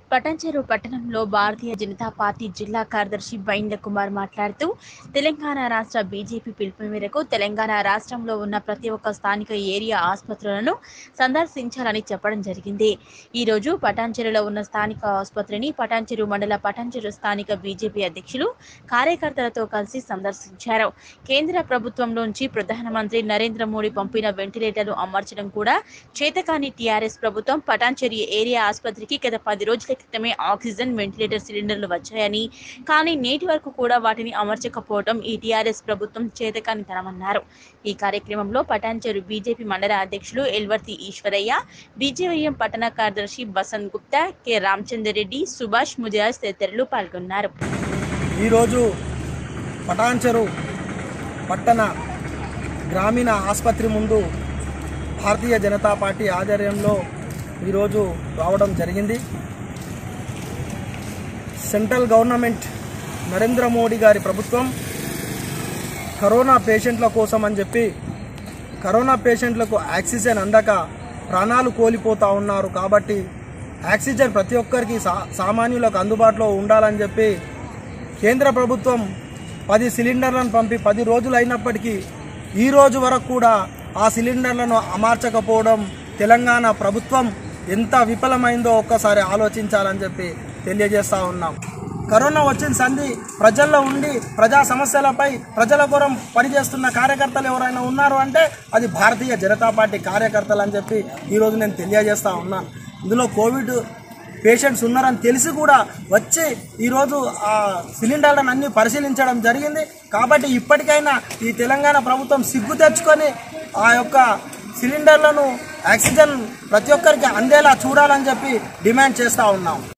పటంచెరు పట్టణంలో భారతీయ జనతా పార్టీ జిల్లా కార్యదర్శి బైండ్ల కుమార్ మాట్లాడుతూ తెలంగాణ రాష్ట్ర బీజేపీ పిలుపు మేరకు తెలంగాణ రాష్ట్రంలో ఉన్న ప్రతి ఒక్క స్థానిక ఏరియా ఆసుపత్రులను సందర్శించాలని చెప్పడం జరిగింది ఈ రోజు పటాన్చెరులో ఉన్న స్థానిక ఆసుపత్రిని పటాన్చెరు మండల పటాన్చెరు స్థానిక బీజేపీ అధ్యక్షులు కార్యకర్తలతో కలిసి సందర్శించారు కేంద్ర ప్రభుత్వంలోంచి ప్రధానమంత్రి నరేంద్ర మోడీ పంపిన వెంటిలేటర్లు అమర్చడం కూడా చేతకాని టీఆర్ఎస్ ప్రభుత్వం పటాన్చెరి ఏరియా ఆసుపత్రికి గత పది రోజుల క్రితమే ఆక్సిజన్ వెంటిలేటర్ సిలిండర్లు వచ్చాయని కానీ నేటి వరకు కూడా వాటిని అమర్చకపోవడం ఈ టీఆర్ఎస్ ప్రభుత్వం చేతకానితనమన్నారు ఈ కార్యక్రమంలో పటాన్చెరు బీజేపీ మండల అధ్యక్షులు ఎల్వర్తి ఈశ్వరయ్య బీజేవైఎం పట్టణ కార్యదర్శి బసంత్ గుప్తా కె రామచందర్ రెడ్డి సుభాష్ ముదిరాజ్ తదితరులు పాల్గొన్నారు ఈరోజు పటాన్చెరు పట్టణ గ్రామీణ ఆసుపత్రి ముందు భారతీయ జనతా పార్టీ ఆధ్వర్యంలో ఈరోజు రావడం జరిగింది సెంట్రల్ గవర్నమెంట్ నరేంద్ర మోడీ గారి ప్రభుత్వం కరోనా పేషెంట్ల కోసం అని చెప్పి కరోనా పేషెంట్లకు ఆక్సిజన్ అందక ప్రాణాలు కోల్పోతూ ఉన్నారు కాబట్టి ఆక్సిజన్ ప్రతి ఒక్కరికి సా సామాన్యులకు అందుబాటులో ఉండాలని చెప్పి కేంద్ర ప్రభుత్వం పది సిలిండర్లను పంపి పది రోజులు అయినప్పటికీ ఈ రోజు వరకు కూడా ఆ సిలిండర్లను అమర్చకపోవడం తెలంగాణ ప్రభుత్వం ఎంత విఫలమైందో ఒక్కసారి ఆలోచించాలని చెప్పి తెలియజేస్తా ఉన్నాం కరోనా వచ్చిన సంధి ప్రజల్లో ఉండి ప్రజా సమస్యలపై ప్రజల కొరం పనిచేస్తున్న కార్యకర్తలు ఎవరైనా ఉన్నారు అంటే అది భారతీయ జనతా పార్టీ కార్యకర్తలు అని చెప్పి ఈరోజు నేను తెలియజేస్తా ఉన్నాను ఇందులో కోవిడ్ పేషెంట్స్ ఉన్నారని తెలిసి కూడా వచ్చి ఈరోజు ఆ సిలిండర్లను అన్ని పరిశీలించడం జరిగింది కాబట్టి ఇప్పటికైనా ఈ తెలంగాణ ప్రభుత్వం సిగ్గు తెచ్చుకొని ఆ యొక్క సిలిండర్లను ఆక్సిజన్ ప్రతి ఒక్కరికి అందేలా చూడాలని చెప్పి డిమాండ్ చేస్తూ ఉన్నాం